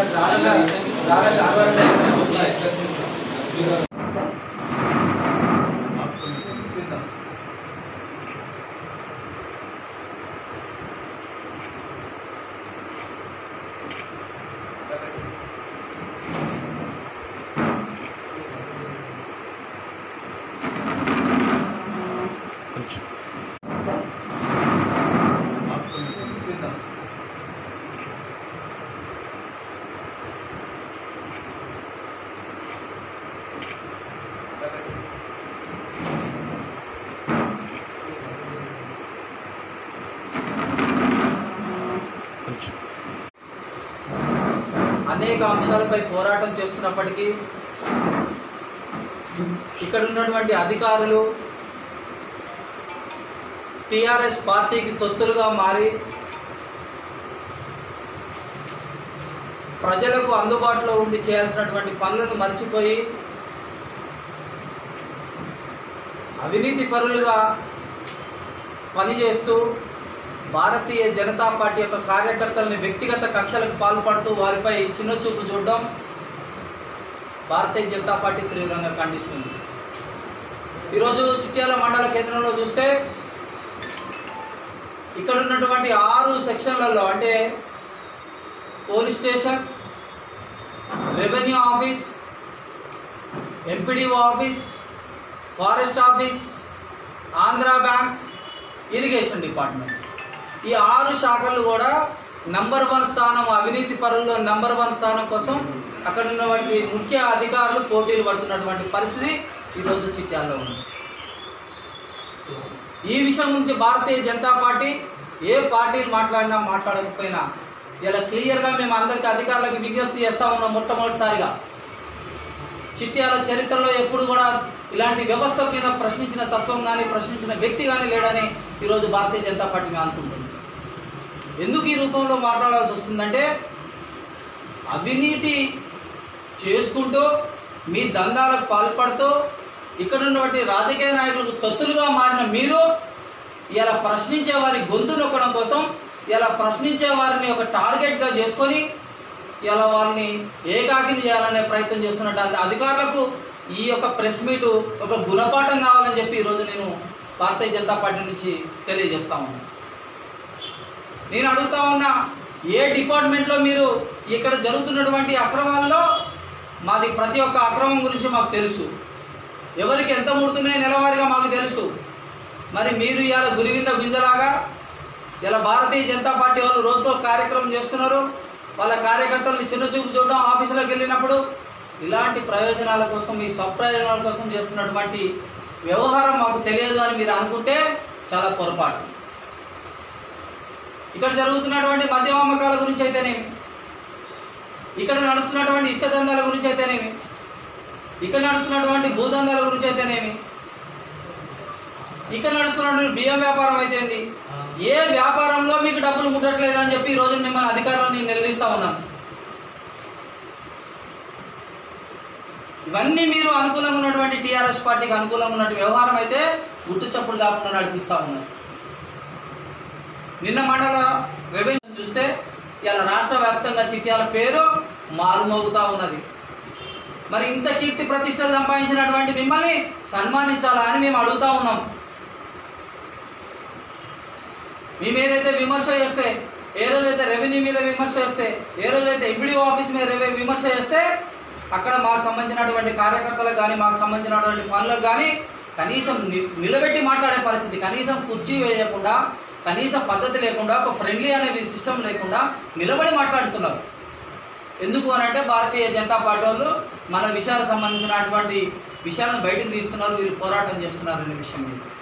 అనేక అంశాలపై పోరాటం చేస్తున్నప్పటికీ ఇక్కడ ఉన్నటువంటి అధికారులు టిఆర్ఎస్ పార్టీకి తొత్తులుగా మారి ప్రజలకు అందుబాటులో ఉండి చేయాల్సినటువంటి పనులను మర్చిపోయి అవినీతి పరులుగా పనిచేస్తూ భారతీయ జనతా పార్టీ యొక్క కార్యకర్తలని వ్యక్తిగత కక్షలకు పాల్పడుతూ వారిపై చిన్న చూపు చూడడం భారతీయ జనతా పార్టీ తీవ్రంగా ఖండిస్తుంది ఈరోజు చిట్యాల మండల కేంద్రంలో చూస్తే ఇక్కడ ఉన్నటువంటి ఆరు సెక్షన్లలో అంటే police station revenue office MPDO office forest office Andhra Bank irrigation department ఈ ఆరు శాఖలు కూడా నంబర్ వన్ స్థానం అవినీతి పరుల్లో నంబర్ వన్ స్థానం కోసం అక్కడ ఉన్నటువంటి ముఖ్య అధికారులు పోటీలు పడుతున్నటువంటి పరిస్థితి ఈరోజు చిట్యాల్లో ఉంది ఈ విషయం గురించి భారతీయ జనతా పార్టీ ఏ పార్టీలు మాట్లాడినా మాట్లాడకపోయినా ఇలా క్లియర్గా మేము అందరికీ అధికారులకు విజ్ఞప్తి చేస్తా ఉన్నాం మొట్టమొదటిసారిగా చిట్యాల చరిత్రలో ఎప్పుడు కూడా ఇలాంటి వ్యవస్థ మీద ప్రశ్నించిన తత్వం కానీ ప్రశ్నించిన వ్యక్తి కానీ లేడని ఈరోజు భారతీయ జనతా పార్టీ మేము అనుకుంటుంది ఎందుకు ఈ రూపంలో మాట్లాడాల్సి వస్తుందంటే అవినీతి చేసుకుంటూ మీ దందాలకు పాల్పడుతూ ఇక్కడ ఉన్నటువంటి రాజకీయ నాయకులకు తొత్తులుగా మారిన మీరు ఇలా ప్రశ్నించే వారి గొంతు నొక్కడం కోసం ఇలా ప్రశ్నించే వారిని ఒక టార్గెట్గా చేసుకొని ఇలా వాళ్ళని ఏకాకిని చేయాలనే ప్రయత్నం చేస్తున్నట్టు అధికారులకు ఈ యొక్క ప్రెస్ మీటు ఒక గుణపాఠం కావాలని చెప్పి ఈరోజు నేను భారతీయ జనతా పార్టీ నుంచి తెలియజేస్తా ఉన్నాను నేను అడుగుతా ఉన్నా ఏ డిపార్ట్మెంట్లో మీరు ఇక్కడ జరుగుతున్నటువంటి అక్రమాల్లో మాది ప్రతి ఒక్క అక్రమం గురించి మాకు తెలుసు ఎవరికి ఎంత ముడుతున్నాయో నెలవారీగా మాకు తెలుసు మరి మీరు ఇవాళ గురివింద గుంజలాగా ఇలా భారతీయ జనతా పార్టీ వాళ్ళు రోజుకో కార్యక్రమం చేస్తున్నారు వాళ్ళ కార్యకర్తల్ని చిన్న చూపు చూడడం ఆఫీసులోకి వెళ్ళినప్పుడు ఇలాంటి ప్రయోజనాల కోసం మీ స్వప్రయోజనాల కోసం చేస్తున్నటువంటి వ్యవహారం మాకు తెలియదు అని మీరు అనుకుంటే చాలా పొరపాటు ఇక్కడ జరుగుతున్నటువంటి మద్యం అమ్మకాల గురించి అయితేనేమి ఇక్కడ నడుస్తున్నటువంటి ఇసుక దందాల గురించి అయితేనేమి ఇక్కడ నడుస్తున్నటువంటి భూదందాల గురించి అయితేనేమి ఇక్కడ నడుస్తున్నటువంటి బియ్యం వ్యాపారం అయితేంది ఏ వ్యాపారంలో మీకు డబ్బులు ముట్టట్లేదు అని చెప్పి ఈరోజు మిమ్మల్ని అధికారులను నేను నిలదీస్తా ఉన్నాను ఇవన్నీ మీరు అనుకూలంగా ఉన్నటువంటి టీఆర్ఎస్ పార్టీకి అనుకూలంగా ఉన్నటువంటి వ్యవహారం అయితే గుట్టు చప్పుడు కాకుండా నడిపిస్తూ ఉన్నారు నిన్న మండల రెవెన్యూ చూస్తే ఇలా రాష్ట్ర వ్యాప్తంగా చిట్యాల పేరు మారుమోగుతా ఉన్నది మరి ఇంత కీర్తి ప్రతిష్టలు సంపాదించినటువంటి మిమ్మల్ని సన్మానించాలా అని మేము అడుగుతా ఉన్నాం మేము ఏదైతే విమర్శ చేస్తే ఏ రోజైతే రెవెన్యూ మీద విమర్శ చేస్తే ఏ రోజైతే ఎంపీడీఓ ఆఫీస్ మీద రెవె విమర్శ చేస్తే అక్కడ మాకు సంబంధించినటువంటి కార్యకర్తలకు కానీ మాకు సంబంధించినటువంటి పనులకు కానీ కనీసం ని- నిలబెట్టి మాట్లాడే పరిస్థితి కనీసం కుర్చీ వేయకుండా కనీసం పద్ధతి లేకుండా ఒక ఫ్రెండ్లీ అనే సిస్టమ్ లేకుండా నిలబడి మాట్లాడుతున్నారు ఎందుకు అని అంటే భారతీయ జనతా పార్టీ వాళ్ళు మన విషయాలకు సంబంధించినటువంటి విషయాలను బయటకు తీస్తున్నారు వీళ్ళు పోరాటం చేస్తున్నారు అనే విషయం మీద